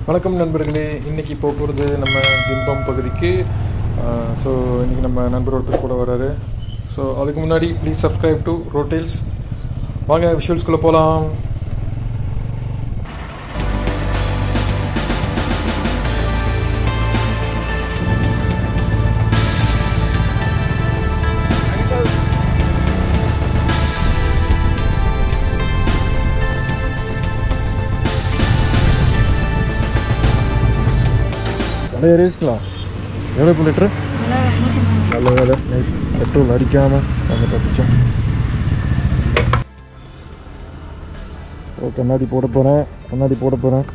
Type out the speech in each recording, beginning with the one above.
வணக்கம் நண்பர்களே இன்றைக்கி போக போகிறது நம்ம திம்பம் பகுதிக்கு ஸோ இன்றைக்கி நம்ம நண்பர் ஒருத்தர் கூட வராரு ஸோ அதுக்கு முன்னாடி ப்ளீஸ் சப்ஸ்கிரைப் டு ரோட்டேல்ஸ் வாங்க விஷுவல்ஸ்குள்ளே போகலாம் நிறைய ரேஸ்க்கலாம் எவ்வளோ இப்போ லிட்ரு நல்ல வேலை நைட் பெட்ரோல் அடிக்காமல் நம்ம தப்பிச்சோம் ஓ கண்ணாடி போட போகிறேன் கண்ணாடி போட போகிறேன்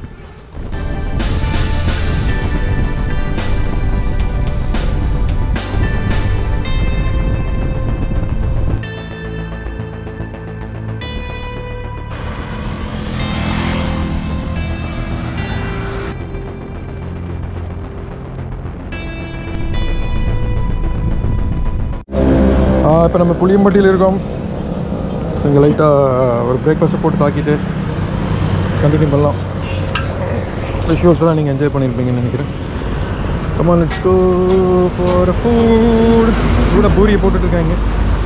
இப்போ நம்ம புளியம்பட்டியில் இருக்கோம் இங்கே லைட்டாக ஒரு பிரேக்ஃபாஸ்ட்டை போட்டு தாக்கிட்டு கண்டினியூ பண்ணலாம் விஷுவல்ஸ்லாம் நீங்கள் என்ஜாய் பண்ணியிருப்பீங்கன்னு நினைக்கிறேன் come on let's go for food கூட பூரியை போட்டுட்ருக்காங்க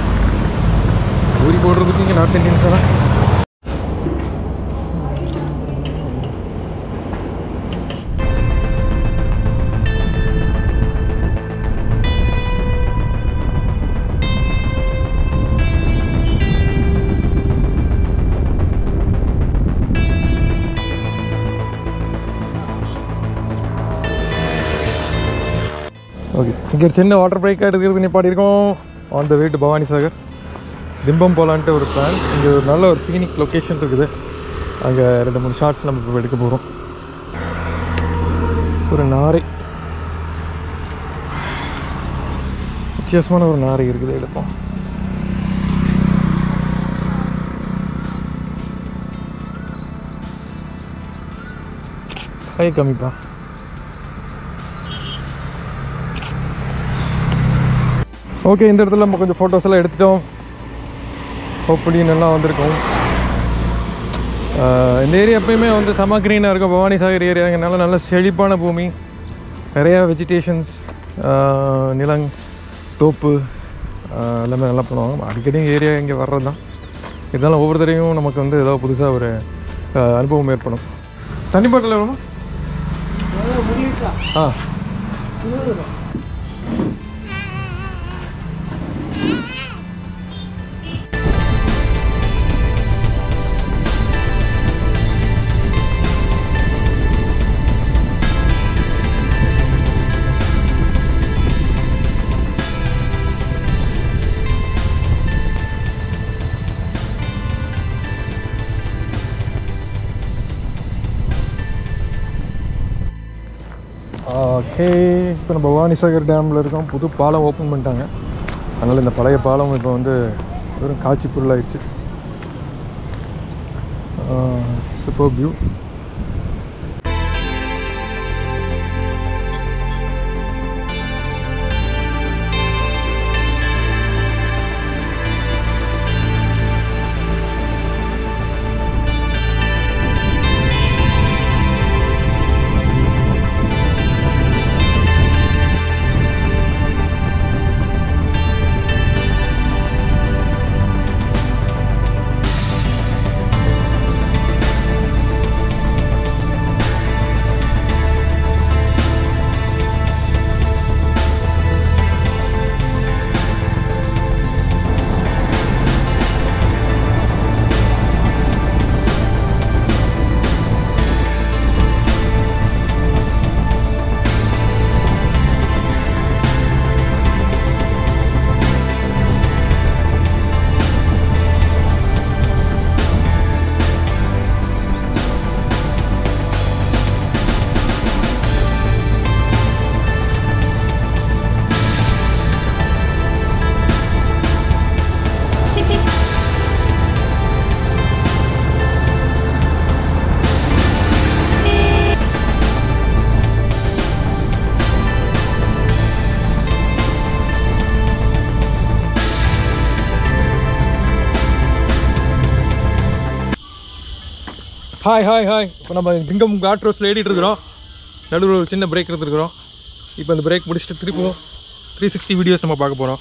பூரி போடுறதுக்கு இங்கே நார்த் இந்தியன்ஸ் எல்லாம் ஓகே இங்கே ஒரு சின்ன வாட்டர் பிரேக் எடுக்கிறது நிப்பாட்டியிருக்கோம் on the way to Bhavani Sagar Thimbam போகலான்ட்டு ஒரு பிளான் இங்கே ஒரு நல்ல ஒரு சீனிக் லொக்கேஷன் இருக்குது அங்கே ரெண்டு மூணு ஷார்ட்ஸ் நம்ம இப்போ எடுக்க போகிறோம் ஒரு நாரை வித்தியாசமான ஒரு நாரை இருக்குது எடுப்போம் கை கம்மிப்பா ஓகே இந்த இடத்துல நம்ம கொஞ்சம் ஃபோட்டோஸ் எல்லாம் எடுத்துட்டோம் ஹோப்ஃபுல்லி நல்லா வந்திருக்கோம் ஆஹ் இந்த ஏரியா எப்பயுமே வந்து செம க்ரீனாக இருக்கும் பவானி சாகர் ஏரியாங்கனால நல்ல செழிப்பான பூமி நிறையா வெஜிடேஷன்ஸ் நிலங் தோப்பு ஆஹ் எல்லாமே நல்லா பண்ணுவாங்க அடிக்கடி ஏரியா இங்கே வர்றது தான் இருந்தாலும் ஒவ்வொரு தடையும் நமக்கு வந்து ஏதோ புதுசாக ஒரு ஆஹ் அனுபவம் ஏற்படும் தண்ணி பாட்டில் வேணுமா ஆ ஓகே இப்போ நம்ம பவானிசாகர் டேமில் இருக்கோம் புது பாலம் ஓப்பன் பண்ணிட்டாங்க அதனால் இந்த பழைய பாலம் இப்போ வந்து வெறும் காட்சி பொருளாயிடுச்சு super view hi hi hi இப்போ நம்ம பிங்கம் காட் ரோஸில் ஏறிட்டு இருக்கிறோம் நடுவில் ஒரு சின்ன பிரேக் எடுத்துருக்குறோம் இப்போ இந்த பிரேக் முடிச்சுட்டு திருப்பவும் த்ரீ சிக்ஸ்டி வீடியோஸ் நம்ம பார்க்க போகிறோம்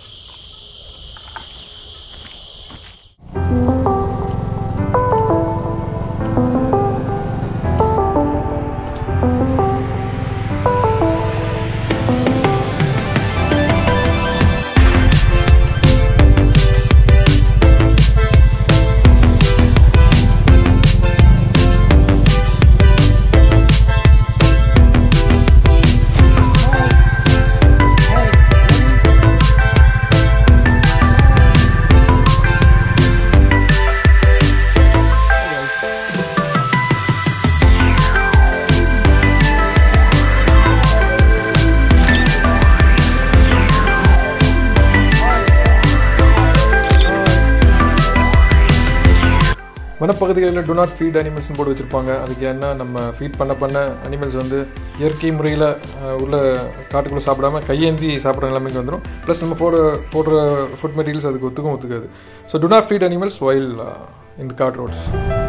வனப்பகுதிகளில் டு நாட் ஃபீட் அனிமல்ஸ்னு போட்டு வச்சுருப்பாங்க அதுக்கு என்ன நம்ம ஃபீட் பண்ண பண்ண அனிமல்ஸ் வந்து இயற்கை முறையில் உள்ள காட்டுக்குள்ளே சாப்பிடாம கையேந்தி சாப்பிட்ற நிலைமைக்கு வந்துடும் ப்ளஸ் நம்ம போட போடுற ஃபுட் மெட்டீரியல்ஸ் அதுக்கு ஒத்துக்கும் ஒத்துக்காது so do not feed animals while இந்த காட் ரோட்ஸ்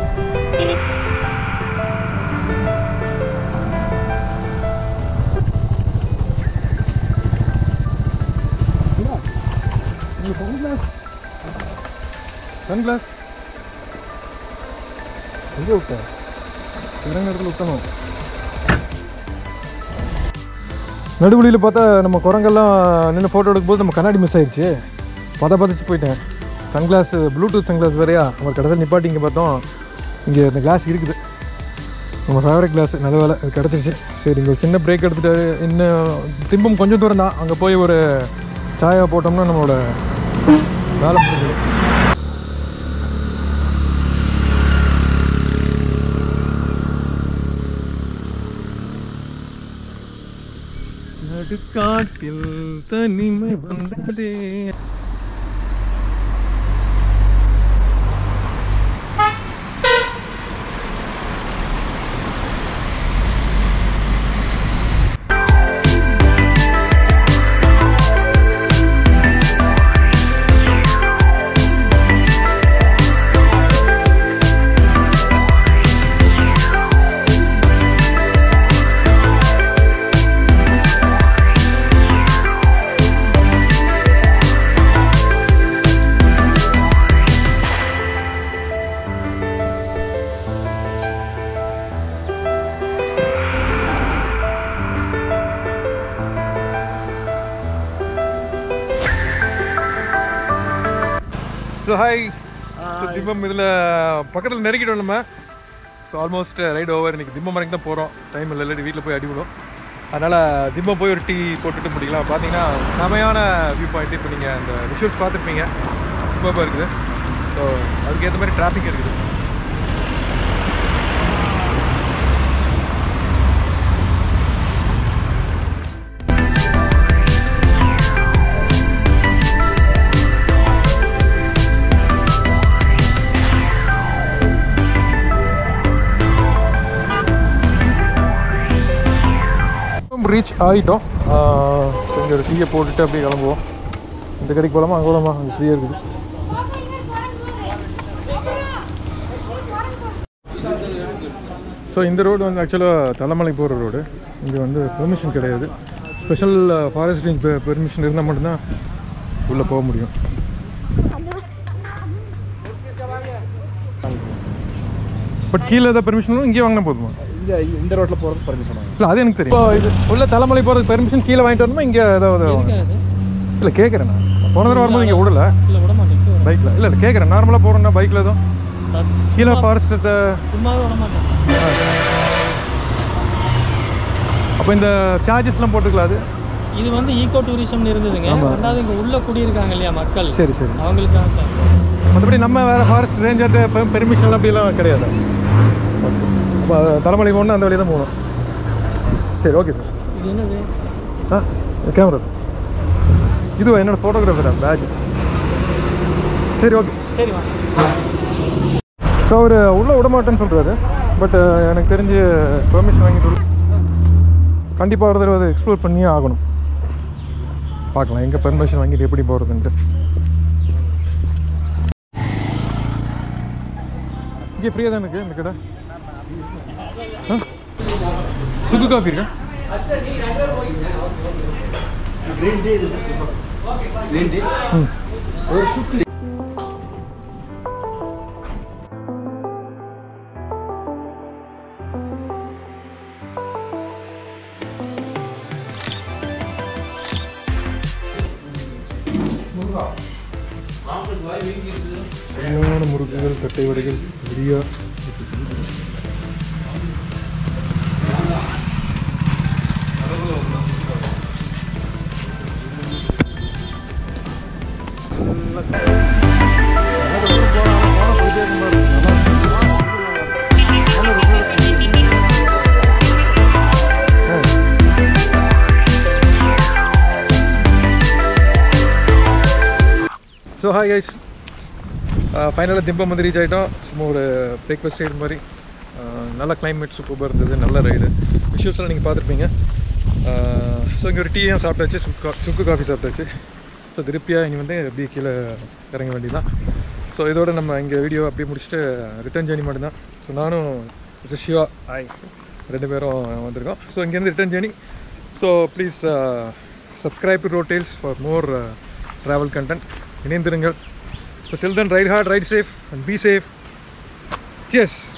சன்கிளாஸ் எங்கே விட்டேன் இறங்க இடத்துல விட்டணும் நடுவழியில் பார்த்தா நம்ம குரங்கெல்லாம் நின்று ஃபோட்டோ எடுக்கும்போது நம்ம கண்ணாடி மிஸ் ஆயிடுச்சு பத பதச்சு போயிட்டேன் சன்கிளாஸ் ப்ளூடூத் சன்கிளாஸ் வேறையா நம்ம கடைசியில் நிப்பாட்டி இங்கே பார்த்தோம் இங்கே இந்த கிளாஸ் இருக்குது நம்ம ஃபேவரட் கிளாஸ் நல்ல வேலை அது கிடச்சிருச்சு சரி இங்கே ஒரு சின்ன பிரேக் எடுத்துகிட்டு இன்னும் திரும்பவும் கொஞ்சம் தூரம் தான் அங்கே போய் ஒரு சாயா போட்டோம்னா நம்மளோட வேலை முடிஞ்சிடும் நடுக்காட்டில் தனிமை வந்ததே ஸோ ஹாய் ஸோ திம்பம் இதில் பக்கத்தில் நெருக்கிட்டோம் நம்ம ஸோ ஆல்மோஸ்ட் ரைட் ஓவர் இன்னைக்கு திம்பம் வரைக்கும் தான் போகிறோம் டைம் இல்லை இல்லாட்டி வீட்டில் போய் அடிவிடும் அதனால் திம்பம் போய் ஒரு டீ போட்டுட்டு முடிக்கலாம் பார்த்தீங்கன்னா செமையான வியூ பாயிண்ட் இப்போ நீங்கள் அந்த விஷுவல்ஸ் பார்த்துருப்பீங்க சூப்பராக இருக்குது ஸோ அதுக்கேற்ற மாதிரி டிராஃபிக் இருக்குது ரீச் ஆகிட்டோம் கொஞ்சம் ஒரு டீயை போட்டுட்டு அப்படியே கிளம்புவோம் இந்த கடைக்கு போகலாமா அங்கே போகலாமா அங்கே ஃப்ரீயாக இருக்குது ஸோ இந்த ரோடு வந்து ஆக்சுவலாக தலைமலை போகிற ரோடு இங்கே வந்து பெர்மிஷன் கிடையாது ஸ்பெஷல் ஃபாரஸ்ட் ரேஞ்ச் பெர்மிஷன் இருந்தால் மட்டும்தான் உள்ளே போக முடியும் பட் கீழே ஏதாவது பெர்மிஷன் இங்கே வாங்கினா போதுமா இங்கே இந்த ரோட்டில் போகிறது பர்மிஷன் வாங்க இல்லை அது எனக்கு தெரியும் இப்போ இது உள்ள தலைமலை போகிறதுக்கு பெர்மிஷன் கீழே வாங்கிட்டு வரணுமா இங்கே ஏதாவது இல்லை கேட்குறேன் நான் போன தடவை வரும்போது இங்கே விடல இல்லை விட மாட்டேன் பைக்கில் இல்லை இல்லை கேட்குறேன் நார்மலாக போகிறோம்னா பைக்கில் எதுவும் கீழே ஃபாரஸ்ட்டை சும்மாவே விட மாட்டேன் அப்போ இந்த சார்ஜஸ்லாம் போட்டுக்கலாம் அது இது வந்து ஈகோ டூரிசம்னு இருந்ததுங்க ஆமா. ரெண்டாவது இங்க உள்ள குடியிருக்காங்க இல்லையா மக்கள் சரி சரி அவங்களுக்காக தான். மற்றபடி நம்ம வேறு ஃபாரஸ்ட் ரேஞ்சர்கிட்ட பெர்மிஷன் அப்படிலாம் கிடையாது ஓகே அப்போ தலைமலை போகணும்னா அந்த வழி தான் போகணும் சரி ஓகே சார் இது என்னது ஆ கேமரா இதுவா என்னோட ஃபோட்டோகிராஃபரா பேட்ச் சரி ஓகே சரி வாங்க ஸோ அவர் உள்ளே விட மாட்டேன்னு சொல்கிறாரு பட் எனக்கு தெரிஞ்சு பெர்மிஷன் வாங்கிட்டு உள்ள- கண்டிப்பாக ஒரு தடவை அதை எக்ஸ்ப்ளோர் பண்ணியே ஆகணும் பார்க்கலாம் எங்கே பெர்மிஷன் வாங்கிட்டு எப்படி போகிறதுன்ட்டு இங்கே ஃப்ரீயாக தான் இருக்குது இந்த கடை ஆ சுக்கு காஃபி இருக்கா ಗ್ರೀನ್ ಟೀ ಇದೆ ಗ್ರೀನ್ ಟೀ ம் ஒரு சுக்கு சரியான முறுக்குகள் கட்டை வடைகள் பிரியா ஸோ ஹாய் கைஸ் ஃபைனலாக திம்பம் வந்து ரீச் ஆகிட்டோம் சும்மா ஒரு பிரேக்ஃபாஸ்ட் ரைடு மாதிரி ஆஹ் நல்ல கிளைமேட் சூப்பராக இருந்தது நல்ல ரைடு விஷுவல்ஸ்லாம் நீங்கள் பார்த்துருப்பீங்க ஸோ இங்கே ஒரு டீயும் சாப்பிட்டாச்சு சுக்கு சுக்கு காஃபி சாப்பிட்டாச்சு ஸோ திருப்தியாக இனி வந்து அப்படியே கீழே இறங்க வேண்டியதான் ஸோ இதோட நம்ம இங்கே வீடியோ அப்படியே முடிச்சுட்டு ரிட்டர்ன் ஜேர்னி மட்டும்தான் ஸோ நானும் மிஸ்டர் சிவா ஹாய் ரெண்டு பேரும் வந்திருக்கோம் ஸோ இங்கேருந்து return journey so please subscribe to Roadtales for more travel content இணைந்திருங்கள் so till then ride hard ride safe and be safe cheers